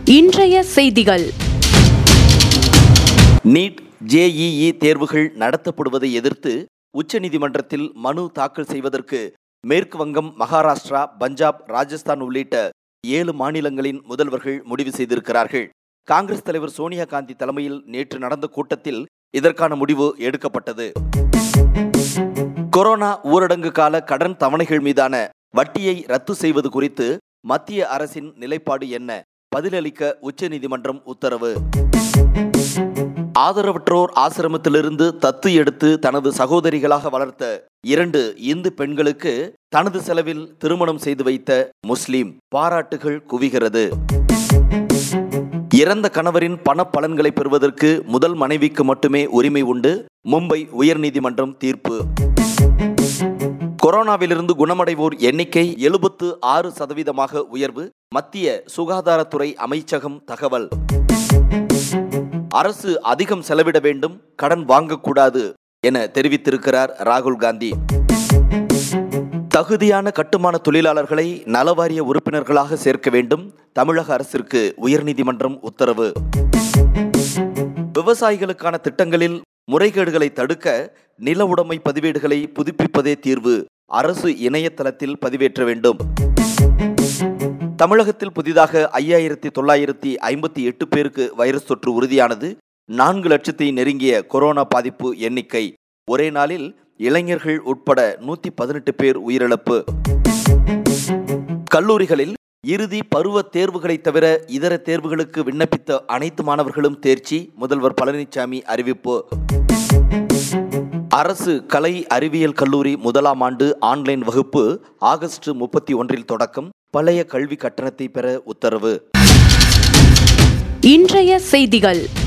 இன்றைய செய்திகள் NEET JEE தேர்வுகள் நடத்தப்படுவதை எதிர்த்து உச்சநீதிமன்றத்தில் மனு தாக்கல் செய்வதற்கு மேற்கு வங்கம் மகாராஷ்டிரா பஞ்சாப் ராஜஸ்தான் உள்ளிட்ட ஏழு மாநிலங்களின் முதல்வர்கள் முடிவு செய்திருக்கிறார்கள் காங்கிரஸ் தலைவர் சோனியா காந்தி தலைமையில் நேற்று நடந்த கூட்டத்தில் இதற்கான முடிவு எடுக்கப்பட்டது கொரோனா ஊரடங்கு கால கடன் தவணைகள் மீதான வட்டியை ரத்து செய்வது குறித்து மத்திய அரசின் நிலைப்பாடு என்ன பதிலளிக்க உச்சநீதிமன்றம் உத்தரவு ஆதரவற்றோர் ஆசிரமத்திலிருந்து தத்து எடுத்து தனது சகோதரிகளாக வளர்த்த இரண்டு இந்து பெண்களுக்கு தனது செலவில் திருமணம் செய்து வைத்த முஸ்லிம் பாராட்டுகள் குவிகிறது இறந்த கணவரின் பண பலன்களை பெறுவதற்கு முதல் மனைவிக்கு மட்டுமே உரிமை உண்டு மும்பை உயர்நீதிமன்றம் தீர்ப்பு கொரோனாவிலிருந்து குணமடைவோர் எண்ணிக்கை எழுபத்து ஆறு சதவீதமாக உயர்வு மத்திய சுகாதாரத்துறை அமைச்சகம் தகவல் அரசு அதிகம் செலவிட வேண்டும் கடன் வாங்கக்கூடாது என தெரிவித்திருக்கிறார் ராகுல் காந்தி தகுதியான கட்டுமான தொழிலாளர்களை நலவாரிய உறுப்பினர்களாக சேர்க்க வேண்டும் தமிழக அரசிற்கு உயர்நீதிமன்றம் உத்தரவு விவசாயிகளுக்கான திட்டங்களில் முறைகேடுகளை தடுக்க நில உடைமை பதிவேடுகளை புதுப்பிப்பதே தீர்வு அரசு இணையதளத்தில் பதிவேற்ற வேண்டும் தமிழகத்தில் புதிதாக ஐயாயிரத்தி தொள்ளாயிரத்தி ஐம்பத்தி எட்டு பேருக்கு வைரஸ் தொற்று உறுதியானது நான்கு லட்சத்தை நெருங்கிய கொரோனா பாதிப்பு எண்ணிக்கை ஒரே நாளில் இளைஞர்கள் உட்பட நூத்தி பதினெட்டு பேர் உயிரிழப்பு கல்லூரிகளில் இறுதி பருவ தேர்வுகளை தவிர இதர தேர்வுகளுக்கு விண்ணப்பித்த அனைத்து மாணவர்களும் தேர்ச்சி முதல்வர் பழனிசாமி அறிவிப்பு அரசு கலை அறிவியல் கல்லூரி முதலாம் ஆண்டு ஆன்லைன் வகுப்பு ஆகஸ்ட் முப்பத்தி ஒன்றில் தொடக்கம் பழைய கல்வி கட்டணத்தை பெற உத்தரவு இன்றைய செய்திகள்